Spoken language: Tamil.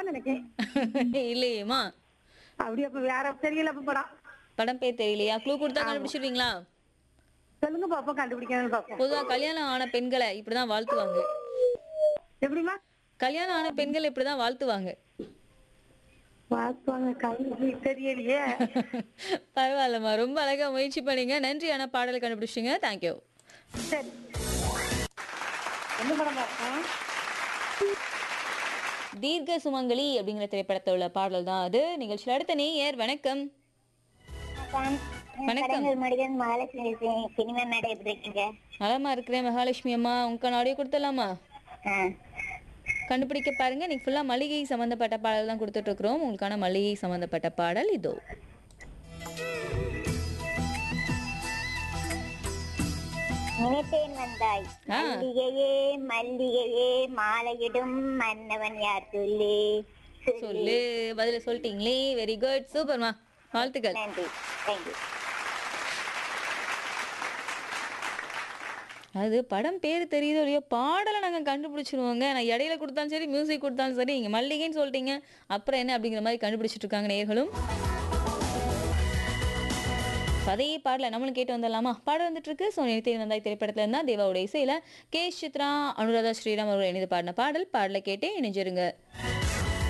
படம்னு நினைக்கிறேன் இல்லையேம்மா அப்படி அப்ப வேற தெரியல அப்ப படம் படம் பேர் தெரியலையா க்ளூ கொடுத்தா கண்டுபிடிச்சிருவீங்களா சொல்லுங்க பாப்போம் கண்டுபிடிக்கணும்னு பாப்போம் பொதுவா கல்யாணம் ஆன பெண்களை இப்படிதான் வாழ்த்துவாங்க எப்படிமா கல்யாணம் ஆன பெண்கள் இப்படிதான் வாழ்த்துவாங்க வாக்குவாங்க கல்வி தெரியலையே பரவாயில்லம்மா ரொம்ப அழகா முயற்சி பண்ணீங்க நன்றி ஆனா பாடலை கண்டுபிடிச்சிங்க தேங்க்யூ சரி என்ன படம் பார்ப்போம் தீர்க்க சுமங்கலி அப்படிங்கிற திரைப்படத்தில் உள்ள பாடல் தான் அது நிகழ்ச்சியில் அடுத்த நேயர் வணக்கம் வணக்கம். கலைஞர் மடிகன் மகாலட்சுமி பேசுறேன். சினிமா மேடை எப்படி இருக்கீங்க நலமா இருக்கிறேன் மகாலட்சுமி அம்மா உங்க ஆடியோ கொடுத்துடலாமா ஆ, கண்டுபிடிக்க பாருங்க இன்னைக்கு ஃபுல்லா மளிகை சம்பந்தப்பட்ட பாடல் தான் கொடுத்துட்டு இருக்கிறோம் உங்களுக்கான மளிகை சம்பந்தப்பட்ட பாடல் இதோ நினைத்தேன் வந்தாய் ஆ. மல்லிகையே மல்லிகையே மாலையிடும் மன்னவன் யார் சொல்லு சொல்லு. சொல்லு பதில சொல்லிட்டீங்களே வெரி குட் சூப்பர்மா வாழ்த்துக்கள் நன்றி தேங்க்யூ அது படம் பேர் தெரியுதோ இல்லையோ பாடலை நாங்கள் கண்டுபிடிச்சிருவோங்க நான் இடையில கொடுத்தாலும் சரி மியூசிக் கொடுத்தாலும் சரி இங்கே மல்லிகைன்னு சொல்லிட்டீங்க அப்புறம் என்ன அப்படிங்கிற மாதிரி கண்டுபிடிச்சிட்டு இருக்காங்க நேர்களும் அதே பாடல நம்மளும் கேட்டு வந்துடலாமா பாடம் வந்துட்டு இருக்கு ஸோ நினைத்தே வந்தாய் திரைப்படத்துல இருந்தா தேவாவுடைய இசையில கே சித்ரா அனுராதா ஸ்ரீராம் அவர்கள் இணைந்து பாடின பாடல் பாடலை கேட்டே இணைஞ்சிருங்க